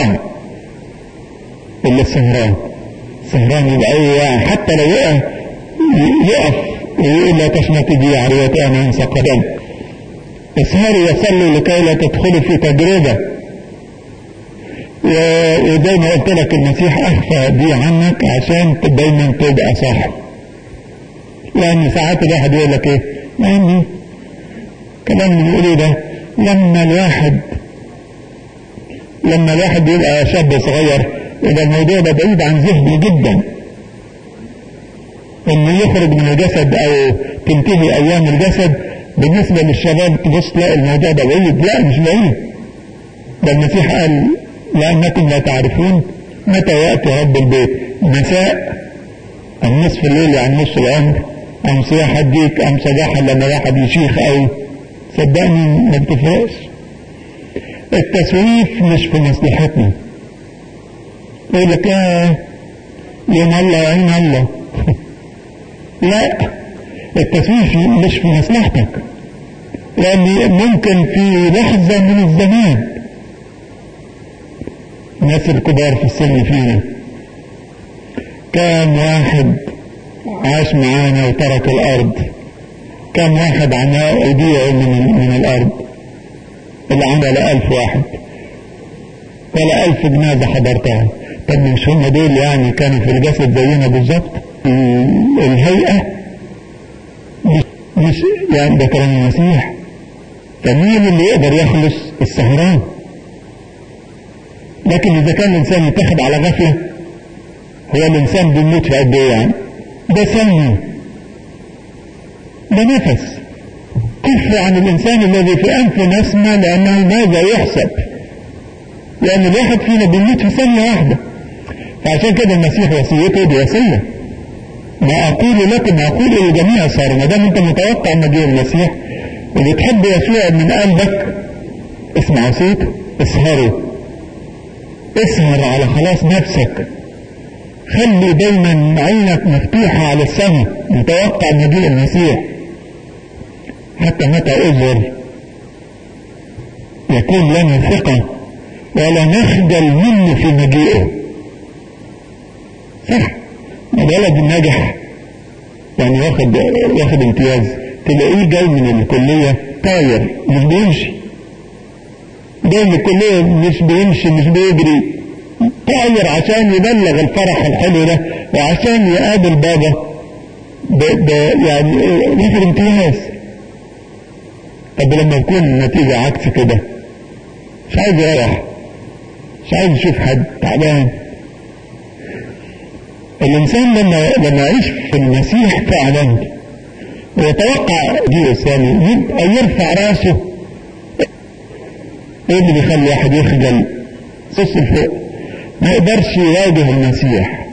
إلا السهران السهران يبقى أي حتى لو وقع يقف ويقول لا تشمت بي عريتي أنا أنسى قدم اسهروا وصلوا لكي لا تدخلوا في تجربة وزي ما قلت لك المسيح أخفى دي عنك عشان دايما تبقى صح لأن ساعات الواحد يقول لك إيه يعني كلام اللي بيقولوا ده لما الواحد لما الواحد يبقى شاب صغير يبقى الموضوع ده بعيد عن ذهني جدا انه يخرج من الجسد او تنتهي ايام الجسد بالنسبة للشباب تبص تلاقي الموضوع ده بعيد لا مش بعيد ده المسيح قال لأنكم لا تعرفون متى يأتي رب البيت مساء أم نصف الليل يعني نصف العمر أم صياح الديك أم صباحا لما واحد يشيخ أو صدقني ما بتفرقش التسويف مش في مصلحتنا يقول لك آه يوم الله وعين الله لا التسويف مش في مصلحتك لأن ممكن في لحظة من الزمان الناس الكبار في السن فينا كم واحد عاش معانا وترك الأرض كم واحد عمال يبيع من, من الأرض اللي عمل ألف واحد ولا ألف جنازة حضرتها طب مش هم دول يعني كانوا في الجسد زينا بالظبط الهيئة مش, مش يعني ده كلام المسيح فمين اللي يقدر يخلص السهران لكن إذا كان الإنسان يتخذ على غفلة هو الإنسان بيموت في قد إيه يعني ده سمي ده نفس كف عن الإنسان الذي في أنف نسمة لأنه ماذا يحسب لأن الواحد فينا بيموت في ثانية واحدة فعشان كده المسيح وصيته دي وصية ما أقول لكم أقول للجميع صار ما دام أنت متوقع مجيء المسيح وبتحب يسوع من قلبك اسمع وصيته اسهروا اسهر على خلاص نفسك خلي دايما عينك مفتوحة على السماء متوقع مجيء المسيح حتى متى أذر يكون لنا ثقة ولا نخجل منه في مجيئه صح الولد الناجح يعني واخد واخد امتياز تلاقيه جاي من الكلية طاير مش بيمشي جاي من الكلية مش بيمشي مش بيجري طاير عشان يبلغ الفرح الحلو ده وعشان يقابل بابا ب... ب... يعني ياخد امتياز طب لما يكون النتيجة عكس كده مش عايز يروح مش عايز يشوف حد تعبان الإنسان لما لما يعيش في المسيح فعلا ويتوقع جيل الثاني يبقى يرفع راسه ايه اللي بيخلي واحد يخجل صص الفوق ما يقدرش يواجه المسيح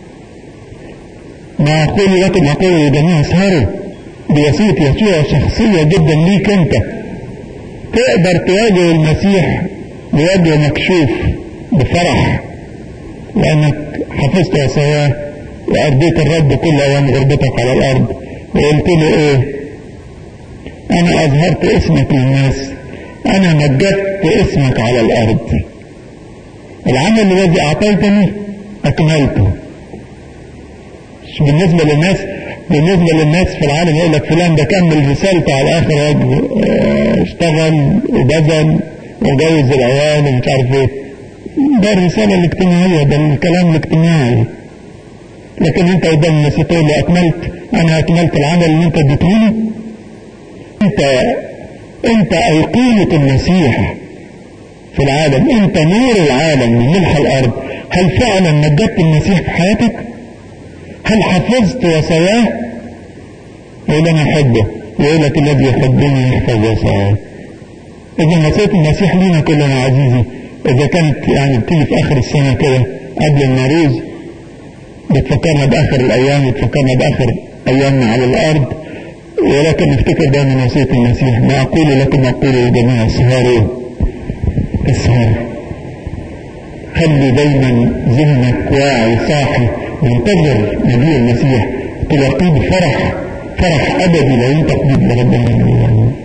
ما أقول لكم أقول لجميع اسهروا بوسيط يسوع شخصية جدا ليك أنت تقدر تواجه المسيح بوجه مكشوف بفرح لأنك حفظت وصاياه وأرضيت الرب كل أيام غربتك على الأرض وقلت له إيه أنا أظهرت اسمك للناس أنا مجدت اسمك على الأرض العمل الذي أعطيتني أكملته مش بالنسبة للناس بالنسبة للناس في العالم يقول لك فلان ده كمل رسالته على آخر وجه اشتغل وبذل وجوز العيال ومش عارف ايه ده الرسالة الاجتماعية ده الكلام الاجتماعي لكن انت قدام الناس تقول لي اكملت انا اكملت العمل اللي انت اديتهولي انت انت ايقونة المسيح في العالم انت نور العالم من ملح الارض هل فعلا مجدت المسيح في حياتك هل حفظت وصاياه يقول انا احبه يقول لك الذي يحبني يحفظ وصاياه اذا وصيه المسيح لينا كلنا عزيزي اذا كانت يعني بتيجي في اخر السنه كده قبل النروز بتفكرنا باخر الايام بتفكرنا باخر ايامنا على الارض ولكن نفتكر دائما وصيه المسيح ما اقول لكم اقول للجميع اسهروا اسهر خلي دايما ذهنك واعي صاحي منتظر مجيء المسيح تلاقيه بفرح فرح ابدي لا ينطق به ربنا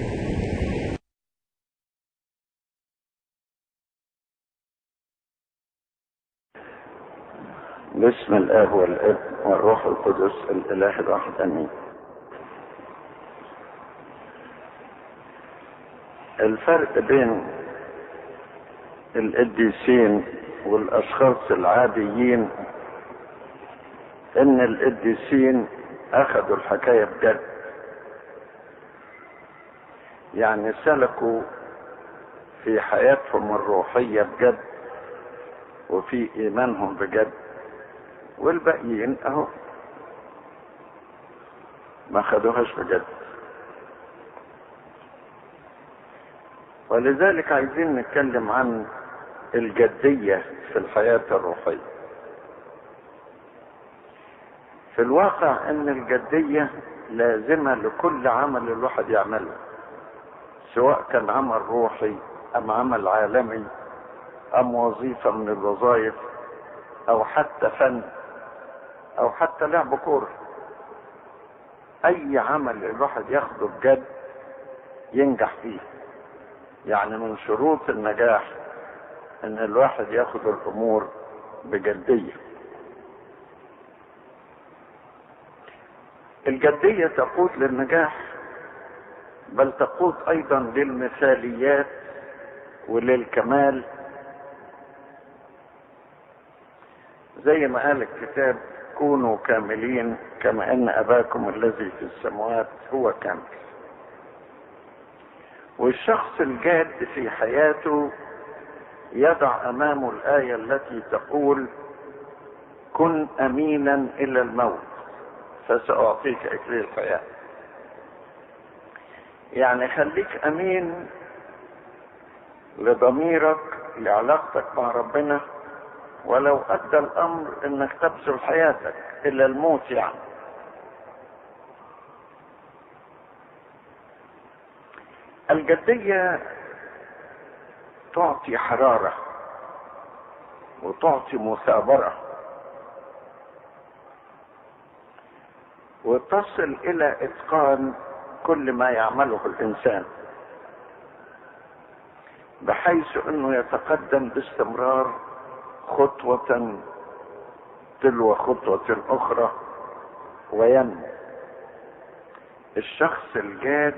باسم الاب والابن والروح القدس الاله الواحد امين الفرق بين القديسين والاشخاص العاديين ان القديسين اخذوا الحكايه بجد يعني سلكوا في حياتهم الروحيه بجد وفي ايمانهم بجد والباقيين اهو ما خدوهاش بجد ولذلك عايزين نتكلم عن الجدية في الحياة الروحية في الواقع ان الجدية لازمة لكل عمل الواحد يعمله سواء كان عمل روحي ام عمل عالمي ام وظيفة من الوظائف او حتى فن او حتى لعب كورة اي عمل الواحد ياخده بجد ينجح فيه يعني من شروط النجاح ان الواحد ياخد الامور بجدية الجدية تقود للنجاح بل تقود ايضا للمثاليات وللكمال زي ما قال الكتاب كونوا كاملين كما ان اباكم الذي في السماوات هو كامل والشخص الجاد في حياته يضع امامه الايه التي تقول كن امينا الى الموت فساعطيك اكليل الحياه يعني خليك امين لضميرك لعلاقتك مع ربنا ولو ادى الامر انك تبذل حياتك الى الموت يعني الجدية تعطي حرارة وتعطي مثابرة وتصل الى اتقان كل ما يعمله الانسان بحيث انه يتقدم باستمرار خطوة تلو خطوة اخرى وينمو الشخص الجاد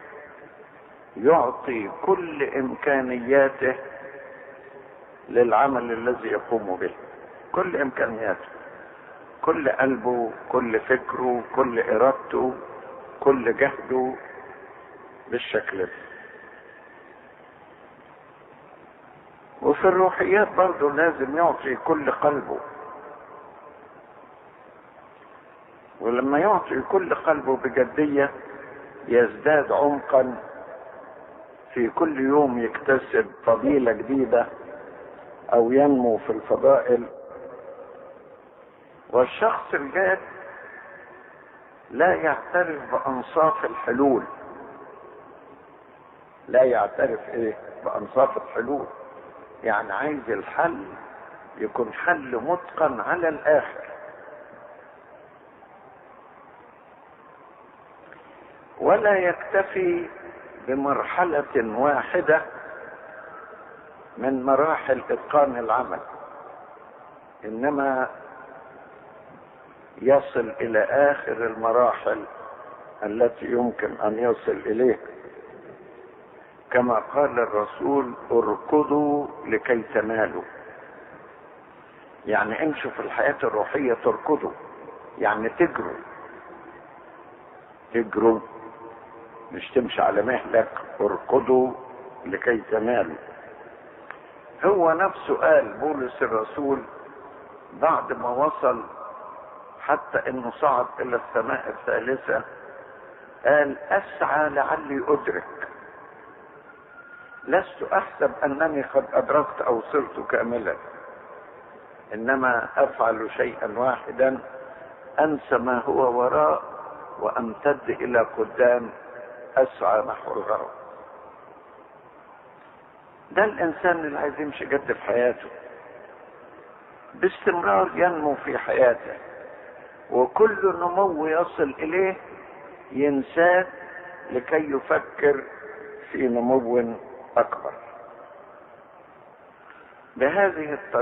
يعطي كل امكانياته للعمل الذي يقوم به كل امكانياته كل قلبه كل فكره كل ارادته كل جهده بالشكل ده وفي الروحيات برضه لازم يعطي كل قلبه ولما يعطي كل قلبه بجدية يزداد عمقا في كل يوم يكتسب فضيلة جديدة او ينمو في الفضائل والشخص الجاد لا يعترف بانصاف الحلول لا يعترف ايه بانصاف الحلول يعني عايز الحل يكون حل متقن على الاخر ولا يكتفي بمرحلة واحدة من مراحل اتقان العمل انما يصل الى اخر المراحل التي يمكن ان يصل اليها كما قال الرسول اركضوا لكي تنالوا يعني امشوا في الحياة الروحية تركضوا يعني تجروا تجروا مش تمشي على مهلك اركضوا لكي تنالوا هو نفسه قال بولس الرسول بعد ما وصل حتى انه صعد الى السماء الثالثة قال اسعى لعلي ادرك لست احسب انني قد ادركت او صرت كاملا انما افعل شيئا واحدا انسى ما هو وراء وامتد الى قدام اسعى نحو الغرب ده الانسان اللي عايز يمشي جد في حياته باستمرار ينمو في حياته وكل نمو يصل اليه ينساه لكي يفكر في نمو اكبر بهذه الطريقه